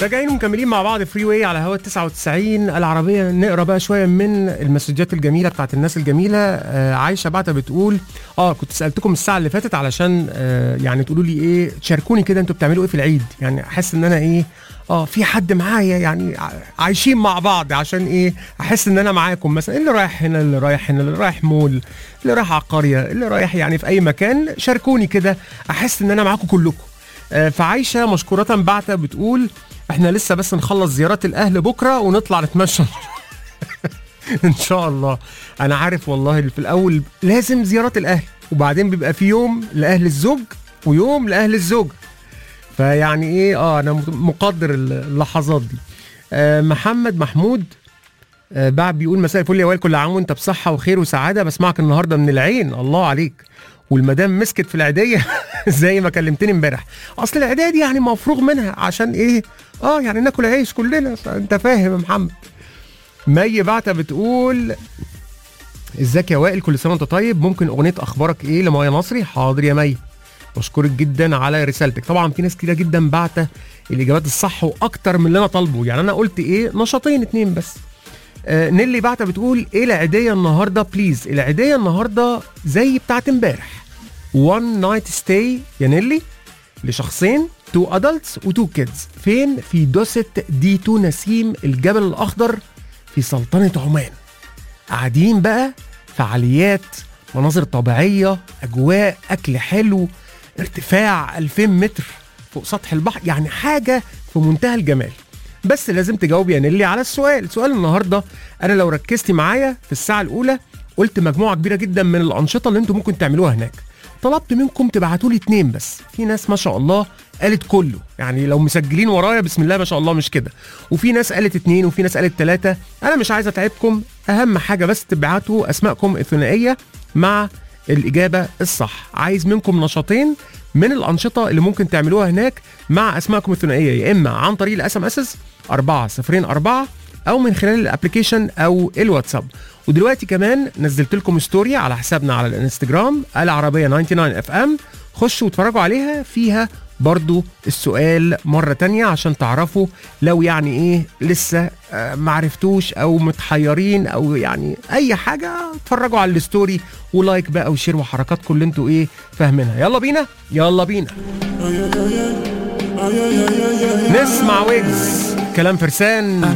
راجعين ومكملين مع بعض فري واي على هوا 99 العربيه نقرا بقى شويه من المسجات الجميله بتاعت الناس الجميله آه عايشه بعتة بتقول اه كنت سالتكم الساعه اللي فاتت علشان آه يعني تقولوا لي ايه تشاركوني كده انتوا بتعملوا ايه في العيد يعني احس ان انا ايه اه في حد معايا يعني ع- عايشين مع بعض عشان ايه احس ان انا معاكم مثلا اللي رايح هنا اللي رايح هنا اللي رايح مول اللي رايح على القريه اللي رايح يعني في اي مكان شاركوني كده احس ان انا معاكم كلكم آه، فعايشه مشكوره بعتة بتقول احنا لسه بس نخلص زيارات الاهل بكره ونطلع نتمشى ان شاء الله انا عارف والله اللي في الاول لازم زيارات الاهل وبعدين بيبقى في يوم لاهل الزوج ويوم لاهل الزوج فيعني ايه اه انا مت- مقدر اللحظات دي آه محمد محمود آه بعد بيقول مساء الفل يا وائل كل عام وانت بصحه وخير وسعاده بسمعك النهارده من العين الله عليك والمدام مسكت في العيديه زي ما كلمتني امبارح اصل العيديه دي يعني مفروغ منها عشان ايه اه يعني ناكل عيش كلنا انت فاهم يا محمد مي بعتة بتقول ازيك يا وائل كل سنه وانت طيب ممكن اغنيه اخبارك ايه لمايا نصري حاضر يا مي بشكرك جدا على رسالتك طبعا في ناس كتيره جدا بعتة الاجابات الصح واكتر من اللي انا طالبه يعني انا قلت ايه نشاطين اتنين بس آه نيلي بعتة بتقول ايه العيديه النهارده بليز العيديه النهارده زي بتاعت امبارح وان نايت ستاي يا نيلي لشخصين تو ادلتس وتو كيدز فين في دوسة دي تو نسيم الجبل الاخضر في سلطنه عمان قاعدين بقى فعاليات مناظر طبيعيه اجواء اكل حلو ارتفاع 2000 متر فوق سطح البحر يعني حاجه في منتهى الجمال بس لازم تجاوب يا نيلي على السؤال سؤال النهارده انا لو ركزتي معايا في الساعه الاولى قلت مجموعه كبيره جدا من الانشطه اللي انتم ممكن تعملوها هناك طلبت منكم تبعتوا لي اتنين بس في ناس ما شاء الله قالت كله يعني لو مسجلين ورايا بسم الله ما شاء الله مش كده وفي ناس قالت اتنين وفي ناس قالت تلاتة انا مش عايز اتعبكم اهم حاجه بس تبعتوا اسماءكم الثنائيه مع الاجابه الصح عايز منكم نشاطين من الانشطه اللي ممكن تعملوها هناك مع اسماءكم الثنائيه يا اما عن طريق الاس ام اس 404 او من خلال الابلكيشن او الواتساب ودلوقتي كمان نزلت لكم ستوري على حسابنا على الانستجرام العربيه 99 اف ام خشوا واتفرجوا عليها فيها برضو السؤال مرة تانية عشان تعرفوا لو يعني ايه لسه آه، معرفتوش او متحيرين او يعني اي حاجة اتفرجوا على الستوري ولايك بقى وشير وحركات كل اللي انتوا ايه فاهمينها يلا بينا يلا بينا نسمع ويجز كلام فرسان